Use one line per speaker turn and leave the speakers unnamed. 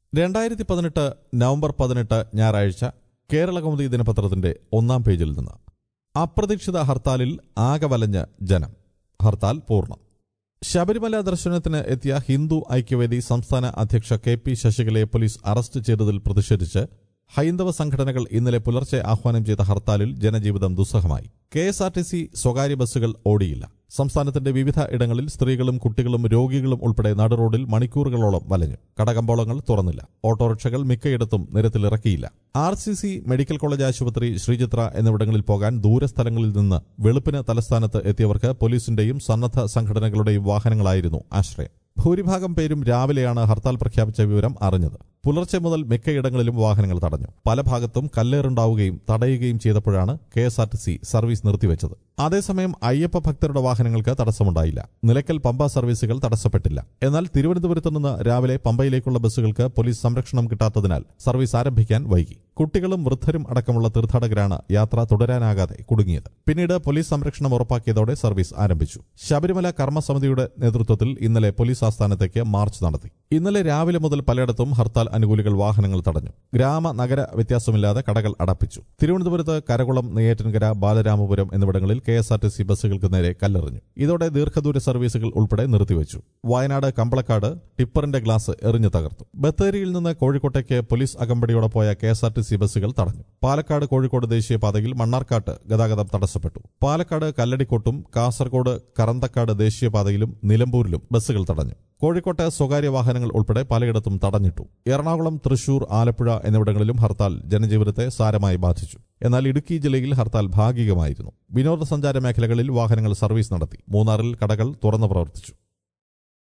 രണ്ടായിരത്തി പതിനെട്ട് നവംബർ പതിനെട്ട് ഞായറാഴ്ച കേരള കൗമുദി ദിനപത്രത്തിന്റെ ഒന്നാം പേജിൽ നിന്ന് അപ്രതീക്ഷിത ഹർത്താലിൽ ആകെ വലഞ്ഞ് ജനം ഹർത്താൽ പൂർണ്ണം ശബരിമല ദർശനത്തിന് എത്തിയ ഹിന്ദു ഐക്യവേദി സംസ്ഥാന അധ്യക്ഷ കെ പി ശശികലയെ പോലീസ് അറസ്റ്റ് ചെയ്തതിൽ പ്രതിഷേധിച്ച് ഹൈന്ദവ സംഘടനകൾ ഇന്നലെ പുലർച്ചെ ആഹ്വാനം ചെയ്ത ഹർത്താലിൽ ജനജീവിതം ദുസ്സഹമായി K S R T C സ്വകാര്യ ബസ്സുകൾ ഓടിയില്ല സംസ്ഥാനത്തിന്റെ വിവിധ ഇടങ്ങളിൽ സ്ത്രീകളും കുട്ടികളും രോഗികളും ഉൾപ്പെടെ നടുറോഡിൽ മണിക്കൂറുകളോളം വലഞ്ഞു കടകമ്പോളങ്ങൾ തുറന്നില്ല ഓട്ടോറിക്ഷകൾ മിക്കയിടത്തും നിരത്തിലിറക്കിയില്ല R C C medical college ആശുപത്രി ശ്രീചിത്ര എന്നിവിടങ്ങളിൽ പോകാൻ ദൂരസ്ഥലങ്ങളിൽ നിന്ന് വെളുപ്പിന് തലസ്ഥാനത്ത് എത്തിയവർക്ക് പോലീസിന്റെയും സന്നദ്ധ സംഘടനകളുടെയും വാഹനങ്ങളായിരുന്നു ആശ്രയം ഭൂരിഭാഗം പേരും രാവിലെയാണ് ഹർത്താൽ പ്രഖ്യാപിച്ച വിവരം അറിഞ്ഞത് പുലർച്ചെ മുതൽ മിക്കയിടങ്ങളിലും വാഹനങ്ങൾ തടഞ്ഞു പല ഭാഗത്തും കല്ലേറുണ്ടാവുകയും തടയുകയും ചെയ്തപ്പോഴാണ് K S R T C service നിർത്തിവെച്ചത് അതേസമയം അയ്യപ്പ ഭക്തരുടെ വാഹനങ്ങൾക്ക് തടസ്സമുണ്ടായില്ല നിലയ്ക്കൽ പമ്പ സർവീസുകൾ തടസ്സപ്പെട്ടില്ല എന്നാൽ തിരുവനന്തപുരത്ത് നിന്ന് രാവിലെ പമ്പയിലേക്കുള്ള ബസ്സുകൾക്ക് പോലീസ് സംരക്ഷണം കിട്ടാത്തതിനാൽ സർവീസ് ആരംഭിക്കാൻ വൈകി കുട്ടികളും വൃദ്ധരും അടക്കമുള്ള തീർത്ഥാടകരാണ് യാത്ര തുടരാനാകാതെ കുടുങ്ങിയത് പിന്നീട് പോലീസ് സംരക്ഷണം ഉറപ്പാക്കിയതോടെ സർവീസ് ആരംഭിച്ചു ശബരിമല കർമ്മസമിതിയുടെ നേതൃത്വത്തിൽ ഇന്നലെ പോലീസ് ആസ്ഥാനത്തേക്ക് മാർച്ച് നടത്തി ഇന്നലെ രാവിലെ മുതൽ പലയിടത്തും ഹർത്താൽ അനുകൂലികൾ വാഹനങ്ങൾ തടഞ്ഞു ഗ്രാമ നഗര വ്യത്യാസമില്ലാതെ കടകൾ അടപ്പിച്ചു തിരുവനന്തപുരത്ത് കരകുളം നെയ്യാറ്റിൻകര ബാലരാമപുരം എന്നിവിടങ്ങളിൽ K S R T C ബസ്സുകൾക്ക് നേരെ കല്ലെറിഞ്ഞു ഇതോടെ ദീർഘദൂര സർവീസുകൾ ഉൾപ്പെടെ നിർത്തിവച്ചു വയനാട് കമ്പളക്കാട് ടിപ്പറിന്റെ ഗ്ലാസ് എറിഞ്ഞു തകർത്തു ബത്തേരിയിൽ നിന്ന് കോഴിക്കോട്ടേക്ക് പോലീസ് അകമ്പടിയോടെ പോയ K S R T C ബസ്സുകൾ തടഞ്ഞു പാലക്കാട് കോഴിക്കോട് ദേശീയപാതയിൽ മണ്ണാർക്കാട്ട് ഗതാഗതം തടസ്സപ്പെട്ടു പാലക്കാട് കല്ലടിക്കോട്ടും കാസർഗോഡ് കറന്തക്കാട് ദേശീയപാതയിലും നിലമ്പൂരിലും ബസ്സുകൾ തടഞ്ഞു കോഴിക്കോട്ട് സ്വകാര്യ വാഹനങ്ങൾ ഉൾപ്പെടെ പലയിടത്തും തടഞ്ഞിട്ടു എറണാകുളം തൃശൂർ ആലപ്പുഴ എന്നിവിടങ്ങളിലും ഹർത്താൽ ജനജീവിതത്തെ സാരമായി ബാധിച്ചു എന്നാൽ ഇടുക്കി ജില്ലയിൽ ഹർത്താൽ ഭാഗികമായിരുന്നു വിനോദസഞ്ചാര മേഖലകളിൽ വാഹനങ്ങൾ സർവീസ് നടത്തി മൂന്നാറിൽ കടകൾ തുറന്നു പ്രവർത്തിച്ചു